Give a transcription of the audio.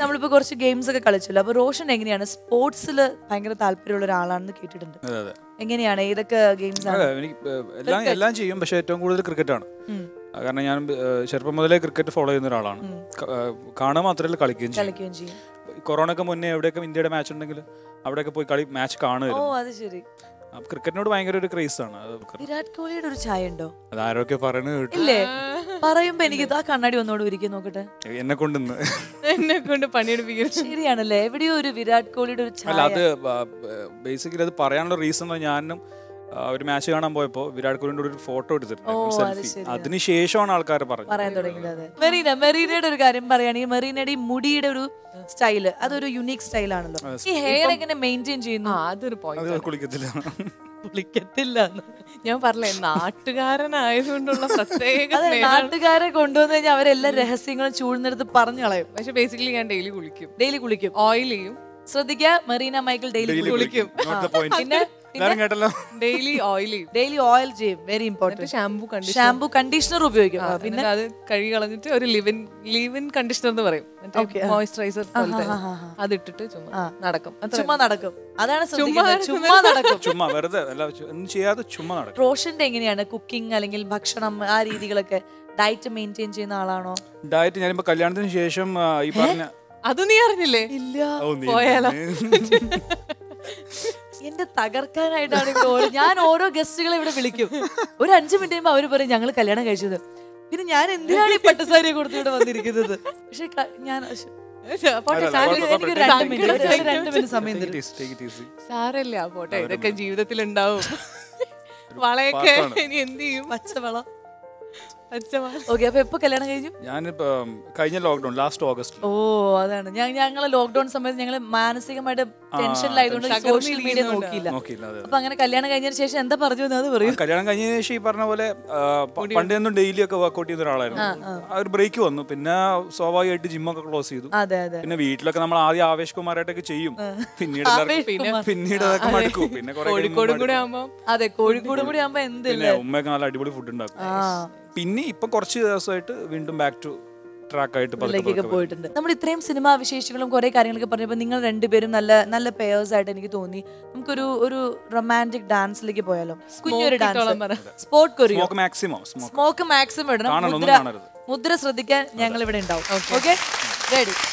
നമ്മളിപ്പോ കുറച്ച് ഗെയിംസ് ഒക്കെ കളിച്ചല്ലോ അപ്പൊ റോഷൻ എങ്ങനെയാണ് സ്പോർട്സിൽ ഭയങ്കര താല്പര്യമുള്ള ഒരാളാണെന്ന് കേട്ടിട്ടുണ്ട് അതെ അതെ എങ്ങനെയാണ് ഏതൊക്കെ ഗെയിംസ് അതെ ആണ് എനിക്ക് ഏഹ്, എല്ലാം എല്ലാം ചെയ്യും പക്ഷെ ഏറ്റവും കൂടുതൽ ക്രിക്കറ്റാണ് ഉം. കാരണം ഞാൻ ഏഹ്, ചെറുപ്പം മുതലേ ക്രിക്കറ്റ് ഫോളോ ചെയ്യുന്ന ഒരാളാണ് ക- ഏഹ്, കാണുക മാത്രമല്ല കളിക്കുകയും ചെയ്യും കളിക്കുകയും ചെയ്യും കൊറോണക്ക് മുന്നേ എവിടെയൊക്കെ ഇന്ത്യയുടെ മാച്ച് ഉണ്ടെങ്കിൽ അവിടെയൊക്കെ പോയി കളി മാച്ച് ഓ കാണുമായിരുന്നു അത് ശരി അപ്പൊ ക്രിക്കറ്റിനോട് ഭയങ്കര ഒരു ക്രേസ് ആണ് അത് ക്രി- വിരാട് കോഹ്ലിയുടെ ഒരു ചായ ഉണ്ടോ അത് ആരൊക്കെ പറയുന്നത് കേട്ടു ഇല്ലേ പറയുമ്പോ എനിക്ക് ആ കണ്ണാടി ഒന്നോട് ഒരുക്കി നോക്കട്ടെ എന്നെ കൊണ്ടിന്ന് എന്നെ കൊണ്ട് പണിയെടുപ്പിക്കുന്നു ശരിയാണല്ലേ എവിടെയോ ഒരു വിരാട് കോഹ്ലിയുടെ ഒരു അല്ല ചായ അത് ബേസിക്കലി അത് പറയാനുള്ള റീസൺ ഞാനും ആ, ഒരു മാച്ച് കാണാൻ പോയപ്പോ വിരാട് കോഹ്ലിന്റെ ഒരു ഫോട്ടോ ഓ, എടുത്തിട്ടുണ്ട് അത് സെൽഫി ശരിയാ. അതിനുശേഷമാണ് ആൾക്കാർ പറഞ്ഞത് പറയാൻ തുടങ്ങിയത് അതെ മെറീന മെറീനയുടെ ഒരു കാര്യം പറയുകയാണെങ്കിൽ മെറീനയുടെ ഈ മുടിയുടെ ഒരു സ്റ്റൈല് അതൊരു യുണീക് സ്റ്റൈലാണല്ലോ ഈ ഹെയർ എങ്ങനെ മെയിൻറ്റെയിൻ ചെയ്യുന്നു ആ അതൊരു അത് പോയിന്റ് കുളിക്കത്തില്ല വിളിക്കത്തില്ല ഞാൻ പറഞ്ഞേ നാട്ടുകാരനായതുകൊണ്ടുള്ള പ്രത്യേക അതെ സ്നേഹം നാട്ടുകാരെ കൊണ്ടുവന്നു കഴിഞ്ഞാൽ അവരെല്ലാ രഹസ്യങ്ങളും ചൂഴ്ന്നെടുത്ത് പറഞ്ഞു കളയും പക്ഷെ ബേസിക്കലി ഞാൻ ഡെയിലി കുളിക്കും ഡെയിലി കുളിക്കും ഓയിൽ ചെയ്യും ശ്രദ്ധിക്കുക മെറീന മൈക്കിൾ ഡെയിലി Daily കുളിക്കും കുളിക്കും. Not the point. പിന്നെ എല്ലാരും കേട്ടല്ലോ ഡെയിലി ഓയിൽ ചെയ്യും ഡെയിലി ഓയിൽ ചെയ്യും വെരി എന്നിട്ട് important shampoo conditioner shampoo conditioner ഉപയോഗിക്കും ആ, പിന്നെ പിന്നെ അത് കഴുകി കളഞ്ഞിട്ട് ഒരു ലിവിൻ ലിവിൻ കണ്ടീഷണർ എന്ന് പറയും Okay, ആ. മോയിസ്ചറൈസർ പോലത്തെ ആ, ആ, ആ. അതിട്ടിട്ട് ചുമ്മാ ആ. നടക്കും അത്ര ചുമ്മാ നടക്കും അതാണ് ചുമ്മാ ശ്രദ്ധിക്കുന്നത് ചുമ്മാ നടക്കും ചുമ്മാ വെറുതെ അല്ല ചു- ഒന്നും ചെയ്യാതെ ചുമ്മാ നടക്കും റോഷന്റെ എങ്ങനെയാണ് കുക്കിംഗ് അല്ലെങ്കിൽ ഭക്ഷണം ആ രീതികളൊക്കെ ഡയറ്റ് മെയിൻറ്റെയിൻ ചെയ്യുന്ന ആളാണോ ഡയറ്റ് ഞാനിപ്പോ കല്യാണത്തിന് ശേഷം ആ, ഈ പറഞ്ഞ അത് നീ അറിഞ്ഞില്ലേ ഇല്ല ഓ, നീ- പോയാലോ? എന്റെ തകർക്കാനായിട്ടാണ് ഇവിടെ ഓരോ ഞാൻ ഓരോ ഗസ്റ്റുകളെ ഇവിടെ വിളിക്കും ഒരു അഞ്ചു മിനിറ്റ് കഴിയുമ്പോൾ അവര് പറയും ഞങ്ങൾ കല്യാണം കഴിച്ചത് പിന്നെ ഞാൻ എന്തിനാണ് ഈ പട്ടുസാരിയെ കൊടുത്ത് ഇവിടെ വന്നിരിക്കുന്നത് പക്ഷെ ക- ഞാൻ പോട്ടെ, അല്ല, സാരമില്ല. കുഴപ്പമില്ല, എനിക്കൊരു കുഴപ്പമില്ല. രണ്ട് മിനിറ്റ് ഒരു രണ്ട് മിനിറ്റ് സമയം Take it തരും easy, take it easy. സാരമില്ല പോട്ടെ ഇതൊക്കെ ജീവിതത്തിൽ ഉണ്ടാവും വളയൊക്കെ പാട്ടാണ്. ഇനി എന്ത് ചെയ്യും പച്ചവള പച്ചവള ഓക്കെ അപ്പൊ എപ്പോ കല്യാണം കഴിഞ്ഞു ഞാനിപ്പോ ഉം, കഴിഞ്ഞ ലോക്ക്ഡൌൺ ലാസ്റ്റ് ഓഗസ്റ്റ് ഓ അതാണ് ഞാൻ ഞങ്ങള് ലോക്ക്ഡൌൺ സമയത്ത് ഞങ്ങള് മാനസികമായിട്ട് ആ, ടെൻഷനിലായതുകൊണ്ട് തകർന്നിരിക്കുന്നതുകൊണ്ട്. സോഷ്യൽ മീഡിയ നോക്കിയില്ല നോക്കിയില്ല അതെ അപ്പൊ അങ്ങനെ കല്യാണം കഴിഞ്ഞതിന് ശേഷം എന്താ പറഞ്ഞു എന്ന് അത് പറയൂ കല്യാണം കഴിഞ്ഞ ശേഷം ഈ പറഞ്ഞ പോലെ ആ, പ- പണ്ട് ഒന്നും ഡെയിലി ഒക്കെ വർക്ക്ഔട്ട് ചെയ്യുന്ന ഒരാളായിരുന്നു ആ ഒരു ബ്രേക്ക് വന്നു പിന്നെ സ്വാഭാവികമായിട്ട് ജിമ്മൊക്കെ ക്ലോസ് ചെയ്തു അതെ അതെ പിന്നെ വീട്ടിലൊക്കെ നമ്മൾ ആദ്യം ആവേശകുമാരായിട്ടൊക്കെ ചെയ്യും പിന്നീട് എല്ലാവർക്കും പിന്നെ പിന്നീട് അതൊക്കെ മടുക്കും പിന്നെ കുറെ കഴിയുമ്പോ കോഴിക്കോടും കൂടെ മടുക്കും. ആവുമ്പോ അതെ കോഴിക്കോട് കൂടി ആകുമ്പോ പിന്നെ എന്തില്ലേ ഉമ്മയൊക്കെ നല്ല അടിപൊളി ഫുഡ് ഉണ്ടാക്കും ആ പിന്നെ ഇപ്പൊ കുറച്ച് ദിവസമായിട്ട് വീണ്ടും ബാക്ക് ടു ട്രാക്ക് ആയിട്ട് പതുക്കെ ഇതിലേക്കൊക്കെ പതുക്കെ വരും. പോയിട്ടുണ്ട് നമ്മൾ ഇത്രയും സിനിമാ വിശേഷങ്ങളും കുറെ കാര്യങ്ങളൊക്കെ പറഞ്ഞപ്പോൾ നിങ്ങൾ രണ്ടുപേരും നല്ല നല്ല പേയേഴ്സ് ആയിട്ട് എനിക്ക് തോന്നി നമുക്കൊരു ഒരു റൊമാൻറ്റിക് ഡാൻസിലേക്ക് പോയാലോ കുഞ്ഞൊരു ഇട്ടോളാൻ പറ. Dance sport choreo smoke maximum smoke smoke maximum ഇടണം കാണണം, ഒന്നും മുദ്ര കാണരുത്. മുദ്ര ശ്രദ്ധിക്കാൻ ഞങ്ങൾ ഇവിടെ ഉണ്ടാവും ഓക്കെ റെഡി